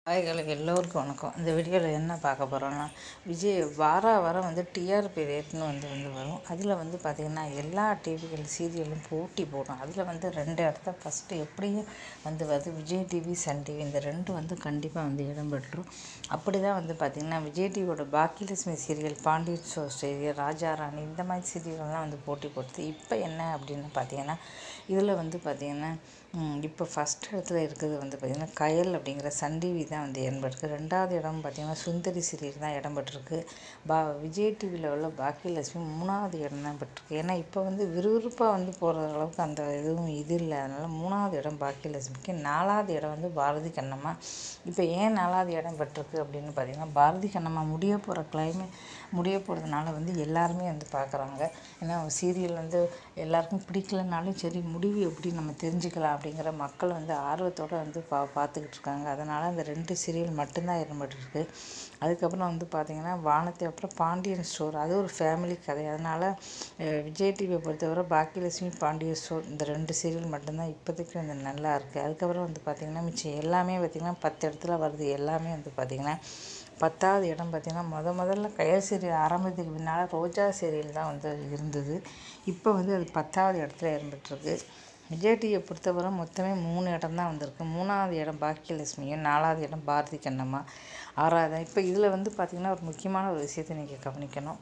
ஹாய்களுக்கு எல்லோருக்கும் வணக்கம் இந்த வீடியோவில் என்ன பார்க்க போகிறோன்னா விஜய் வார வாரம் வந்து டிஆர்பி ரேட்னு வந்து வந்து வரும் அதில் வந்து பார்த்திங்கன்னா எல்லா டிவிகள் சீரியலும் போட்டி போடும் அதில் வந்து ரெண்டு இடத்த ஃபஸ்ட்டு எப்படியும் வந்து வருது விஜய் டிவி சன் டிவி இந்த ரெண்டு வந்து கண்டிப்பாக வந்து இடம்பெற்றும் அப்படி தான் வந்து பார்த்திங்கன்னா விஜய் டிவியோட Baakiyalakshmi serial Pandian show serial Raja Rani இந்த மாதிரி சீரியல்லாம் வந்து போட்டி போடுது இப்போ என்ன அப்படின்னு பார்த்தீங்கன்னா இதில் வந்து பார்த்திங்கன்னா இப்போ ஃபஸ்ட் இடத்துல இருக்கிறது வந்து பார்த்திங்கன்னா கயல் அப்படிங்கிற சன் டிவி தான் வந்து இடம்பெற்றிருக்கு ரெண்டாவது இடம் பார்த்திங்கன்னா சுந்தரி சீரியல் தான் இடம்பெற்றிருக்கு பா விஜய் டிவியில் உள்ள பாக்கியலட்சுமி மூணாவது இடம் தான் பெற்றிருக்கு ஏன்னா இப்போ வந்து விறுவிறுப்பாக வந்து போகிற அளவுக்கு அந்த இதுவும் இது இல்லை அதனால் மூணாவது இடம் பாக்கியலட்சுமிக்கு நாலாவது இடம் வந்து பாரதி கண்ணம்மா இப்போ ஏன் நாலாவது இடம் பெற்றிருக்கு அப்படின்னு பார்த்திங்கன்னா பாரதி கண்ணம்மா முடிய போகிற கிளைமே முடிய போகிறதுனால வந்து எல்லாருமே வந்து பார்க்குறாங்க ஏன்னா சீரியல் வந்து எல்லாருக்கும் பிடிக்கலனாலும் சரி முடிவு எப்படி நம்ம தெரிஞ்சுக்கலாம் அப்படிங்கிற மக்கள் வந்து ஆர்வத்தோடு வந்து பா பார்த்துக்கிட்டு இருக்காங்க அதனால் அந்த ரெண்டு சீரியல் மட்டும்தான் இடம்பெற்றிருக்கு அதுக்கப்புறம் வந்து பார்த்திங்கன்னா வானத்தை அப்புறம் பாண்டியன் ஸ்டோர் அது ஒரு ஃபேமிலி கதை அதனால் விஜய் டிவியை பொறுத்தவரை பாக்கியலட்சுமி பாண்டியன் ஸ்டோர் இந்த ரெண்டு சீரியல் மட்டும்தான் இப்போதைக்கு வந்து நல்லா இருக்குது அதுக்கப்புறம் வந்து பார்த்திங்கன்னா மிச்சம் எல்லாமே பார்த்திங்கன்னா பத்து இடத்துல வருது எல்லாமே வந்து பார்த்திங்கன்னா பத்தாவது இடம் பார்த்திங்கன்னா முத முதல்ல கயல் சீரியல் ஆரம்பத்துக்கு பின்னால் ரோஜா சீரியல் தான் வந்து இருந்தது இப்போ வந்து அது பத்தாவது இடத்துல இடம்பெற்றிருக்கு விஜய் டிவியை பொறுத்தவரை மொத்தமே மூணு இடம் தான் வந்திருக்கு மூணாவது இடம் பாக்கியலட்சுமியும் நாலாவது இடம் பாரதி கண்ணம்மா ஆறாவது இப்போ இதில் வந்து பார்த்திங்கன்னா ஒரு முக்கியமான ஒரு விஷயத்தை நீங்கள் கவனிக்கணும்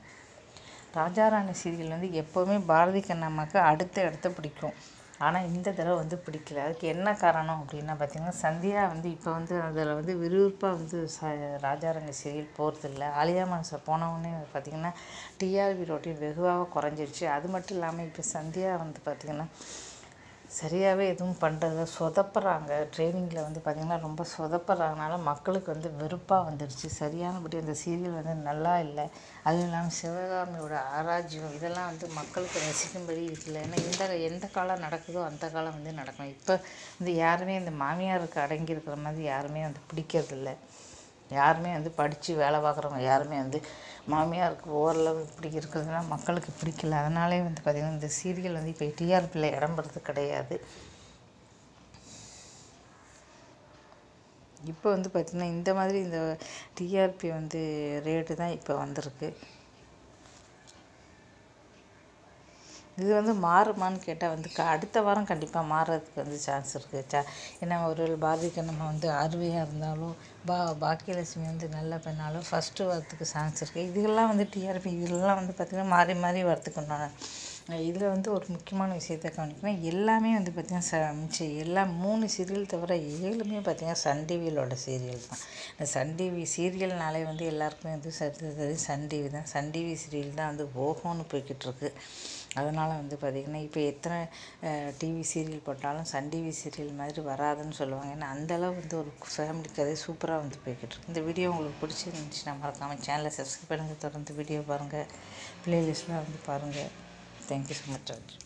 ராஜாராணி சீரியல் வந்து எப்போவுமே பாரதி கண்ணம்மாவுக்கு அடுத்த இடத்த பிடிக்கும் ஆனால் இந்த தடவை வந்து பிடிக்கல அதுக்கு என்ன காரணம் அப்படின்னா பார்த்திங்கன்னா சந்தியா வந்து இப்போ வந்து அதில் வந்து விறுவிறுப்பாக வந்து ச ராஜாரங்க சீரியல் போகிறதில்ல ஆலியா மனசை போனவுடனே பார்த்திங்கன்னா டிஆர்பி ரோட்டின் வெகுவாக குறைஞ்சிருச்சு அது மட்டும் இல்லாமல் இப்போ சந்தியா வந்து பார்த்திங்கன்னா சரியாகவே எதுவும் பண்ணுறதில்ல சொதப்புறாங்க ட்ரைனிங்கில் வந்து பார்த்திங்கன்னா ரொம்ப சொதப்புறதுனால மக்களுக்கு வந்து வெறுப்பாக வந்துடுச்சு சரியானபடி அந்த சீரியல் வந்து நல்லா இல்லை அதுவும் இல்லாமல் சிவகாமியோட ஆராய்ச்சியும் இதெல்லாம் வந்து மக்களுக்கு ரசிக்கும்படி இல்லை ஏன்னா இந்த எந்த காலம் நடக்குதோ அந்த காலம் வந்து நடக்கும் இப்போ வந்து யாருமே இந்த மாமியாருக்கு அடங்கி இருக்கிற மாதிரி யாருமே வந்து பிடிக்கிறதில்ல யாருமே வந்து படித்து வேலை பார்க்குறவங்க யாருமே வந்து மாமியாருக்கு ஓரளவு இப்படி இருக்கிறதுனா மக்களுக்கு பிடிக்கல அதனாலே வந்து பார்த்திங்கன்னா இந்த சீரியல் வந்து இப்போ டிஆர்பியில் இடம்பெறது கிடையாது இப்போ வந்து பார்த்திங்கன்னா இந்த மாதிரி இந்த டிஆர்பி வந்து ரேட்டு தான் இப்போ வந்திருக்கு இது வந்து மாறுமான்னு கேட்டால் வந்து க அடுத்த வாரம் கண்டிப்பாக மாறுறதுக்கு வந்து சான்ஸ் இருக்குது சா ஏன்னா ஒரு பாரதிக்கு நம்ம வந்து அறுவையாக இருந்தாலும் பா பாக்கியலட்சுமி வந்து நல்ல பெண்ணாலும் ஃபஸ்ட்டு வரத்துக்கு சான்ஸ் இருக்குது இதுகெல்லாம் வந்து டிஆர்பி இதெல்லாம் வந்து பார்த்திங்கன்னா மாறி மாறி வரத்துக்கு உண்டான இதில் வந்து ஒரு முக்கியமான விஷயத்த கவனிக்கணும் எல்லாமே வந்து பார்த்திங்கன்னா ச மிச்சம் எல்லா மூணு சீரியல் தவிர ஏழுமே பார்த்திங்கன்னா சன் டிவியிலோட சீரியல் தான் இந்த சன் டிவி சீரியல்னாலே வந்து எல்லாருக்குமே வந்து சரி சன் டிவி தான் சன் டிவி சீரியல் தான் வந்து ஓஹோன்னு போய்கிட்டு இருக்கு அதனால் வந்து பார்த்திங்கன்னா இப்போ எத்தனை டிவி சீரியல் போட்டாலும் சன் டிவி சீரியல் மாதிரி வராதுன்னு சொல்லுவாங்க ஏன்னா அந்தளவு வந்து ஒரு ஃபேமிலி கதை சூப்பராக வந்து போய்கிட்டு இருக்கு இந்த வீடியோ உங்களுக்கு பிடிச்சிருந்துச்சுன்னா மறக்காமல் சேனலை சப்ஸ்கிரைப் பண்ணுங்கள் தொடர்ந்து வீடியோ பாருங்கள் ப்ளேலிஸ்ட்லாம் வந்து பாருங்கள் தேங்க்யூ ஸோ மச்